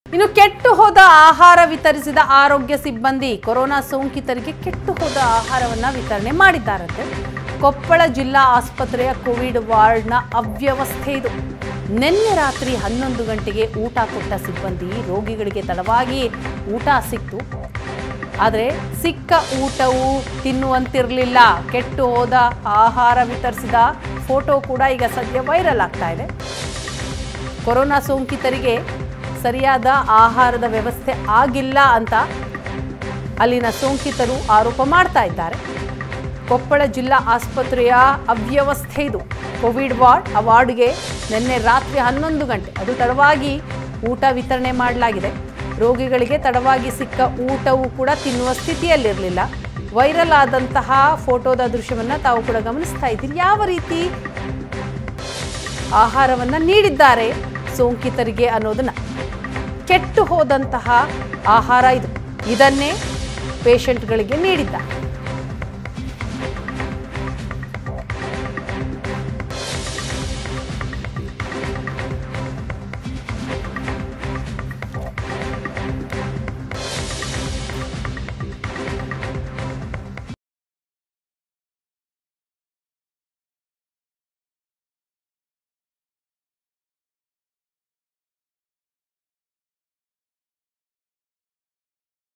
ಇನ್ನು ಕೆಟ್ಟು ಹೋದ ಆಹಾರ ವಿತರಿಸಿದ ಆರೋಗ್ಯ ಸಿಬ್ಬಂದಿ ಕೊರೋನಾ ಸೋಂಕಿತರಿಗೆ ಕೆಟ್ಟು ಹೋದ ಆಹಾರವನ್ನ ವಿತರಣೆ ಮಾಡಿದ್ದಾರಂತೆ ಕೊಪ್ಪಳ ಜಿಲ್ಲಾ ಆಸ್ಪತ್ರೆಯ ಕೋವಿಡ್ ವಾರ್ಡ್ನ ಅವ್ಯವಸ್ಥೆ ಇದು ನಿನ್ನೆ ರಾತ್ರಿ ಹನ್ನೊಂದು ಗಂಟೆಗೆ ಊಟ ಕೊಟ್ಟ ಸಿಬ್ಬಂದಿ ರೋಗಿಗಳಿಗೆ ತಡವಾಗಿ ಊಟ ಸಿಕ್ತು ಆದರೆ ಸಿಕ್ಕ ಊಟವು ತಿನ್ನುವಂತಿರಲಿಲ್ಲ ಕೆಟ್ಟು ಹೋದ ಆಹಾರ ವಿತರಿಸಿದ ಫೋಟೋ ಕೂಡ ಈಗ ಸದ್ಯ ವೈರಲ್ ಆಗ್ತಾ ಇದೆ ಕೊರೋನಾ ಸೋಂಕಿತರಿಗೆ ಸರಿಯಾದ ಆಹಾರದ ವ್ಯವಸ್ಥೆ ಆಗಿಲ್ಲ ಅಂತ ಅಲ್ಲಿನ ಸೋಂಕಿತರು ಆರೋಪ ಮಾಡ್ತಾ ಇದ್ದಾರೆ ಕೊಪ್ಪಳ ಜಿಲ್ಲಾ ಆಸ್ಪತ್ರೆಯ ಅವ್ಯವಸ್ಥೆ ಇದು ಕೋವಿಡ್ ವಾರ್ಡ್ ಆ ವಾರ್ಡ್ಗೆ ನಿನ್ನೆ ರಾತ್ರಿ ಹನ್ನೊಂದು ಗಂಟೆ ಅದು ತಡವಾಗಿ ಊಟ ವಿತರಣೆ ಮಾಡಲಾಗಿದೆ ರೋಗಿಗಳಿಗೆ ತಡವಾಗಿ ಸಿಕ್ಕ ಊಟವೂ ಕೂಡ ತಿನ್ನುವ ಸ್ಥಿತಿಯಲ್ಲಿರಲಿಲ್ಲ ವೈರಲ್ ಆದಂತಹ ಫೋಟೋದ ದೃಶ್ಯವನ್ನು ತಾವು ಕೂಡ ಗಮನಿಸ್ತಾ ಇದ್ದೀರಿ ಯಾವ ರೀತಿ ಆಹಾರವನ್ನ ನೀಡಿದ್ದಾರೆ ಸೋಂಕಿತರಿಗೆ ಅನ್ನೋದನ್ನ ಕೆಟ್ಟು ಹೋದಂತಹ ಆಹಾರ ಇದು ಇದನ್ನೇ ಪೇಷಂಟ್ಗಳಿಗೆ ನೀಡಿದ್ದಾರೆ